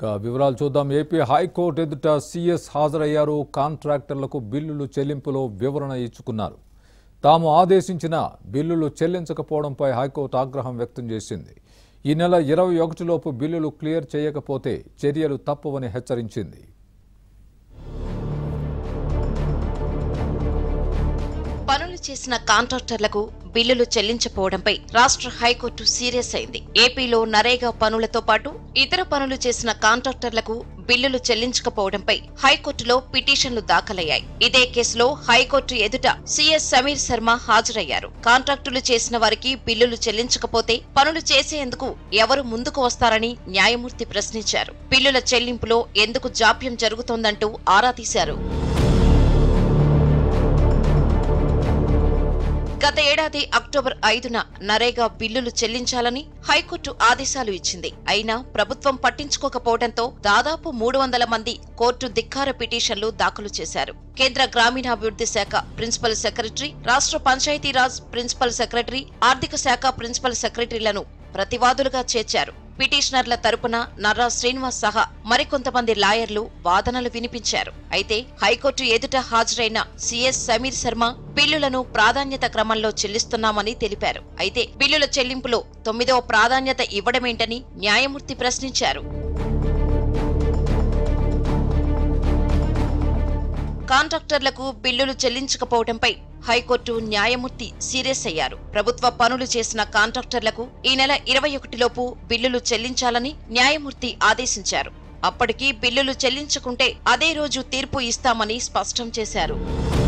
ఇక వివరాలు చూద్దాం ఏపీ హైకోర్టు ఎదుట సీఎస్ హాజరయ్యారు కాంట్రాక్టర్లకు బిల్లులు చెల్లింపులో వివరణ ఇచ్చుకున్నారు తాము ఆదేశించిన బిల్లులు చెల్లించకపోవడంపై హైకోర్టు ఆగ్రహం వ్యక్తం చేసింది ఈ నెల ఇరవై ఒకటిలోపు బిల్లులు క్లియర్ చేయకపోతే చర్యలు తప్పవని హెచ్చరించింది పనులు చేసిన కాంట్రాక్టర్లకు బిల్లులు చెల్లించకపోవడంపై రాష్ట్ర హైకోర్టు సీరియస్ అయింది ఏపీలో నరేగా పనులతో పాటు ఇతర పనులు చేసిన కాంట్రాక్టర్లకు బిల్లులు చెల్లించకపోవడంపై హైకోర్టులో పిటిషన్లు దాఖలయ్యాయి ఇదే కేసులో హైకోర్టు ఎదుట సీఎస్ సమీర్ శర్మ హాజరయ్యారు కాంట్రాక్టులు చేసిన వారికి బిల్లులు చెల్లించకపోతే పనులు చేసేందుకు ఎవరు ముందుకు వస్తారని న్యాయమూర్తి ప్రశ్నించారు బిల్లుల చెల్లింపులో ఎందుకు జాప్యం జరుగుతోందంటూ ఆరా తీశారు గత ఏడాది అక్టోబర్ ఐదున నరేగా బిల్లులు చెల్లించాలని హైకోర్టు ఆదేశాలు ఇచ్చింది అయినా ప్రభుత్వం పట్టించుకోకపోవడంతో దాదాపు మూడు వందల మంది కోర్టు ధిక్కార పిటిషన్లు దాఖలు చేశారు కేంద్ర గ్రామీణాభివృద్ధి శాఖ ప్రిన్సిపల్ సెక్రటరీ రాష్ట్ర పంచాయతీరాజ్ ప్రిన్సిపల్ సెక్రటరీ ఆర్థిక శాఖ ప్రిన్సిపల్ సెక్రటరీలను ప్రతివాదులుగా చేర్చారు పిటిషనర్ల తరపున నర్రా శ్రీనివాస్ సహా మరికొంతమంది లాయర్లు వాదనలు వినిపించారు అయితే హైకోర్టు ఎదుట హాజరైన సీఎస్ సమీర్ శర్మ బిల్లులను ప్రాధాన్యత క్రమంలో చెల్లిస్తున్నామని తెలిపారు అయితే బిల్లుల చెల్లింపులో తొమ్మిదవ ప్రాధాన్యత ఇవ్వడమేంటని న్యాయమూర్తి ప్రశ్నించారు కాంట్రాక్టర్లకు బిల్లులు చెల్లించకపోవడంపై హైకోర్టు న్యాయమూర్తి సీరియస్ అయ్యారు ప్రభుత్వ పనులు చేసిన కాంట్రాక్టర్లకు ఈ నెల ఇరవై ఒకటిలోపు బిల్లులు చెల్లించాలని న్యాయమూర్తి ఆదేశించారు అప్పటికి బిల్లులు చెల్లించకుంటే అదే రోజు తీర్పు ఇస్తామని స్పష్టం చేశారు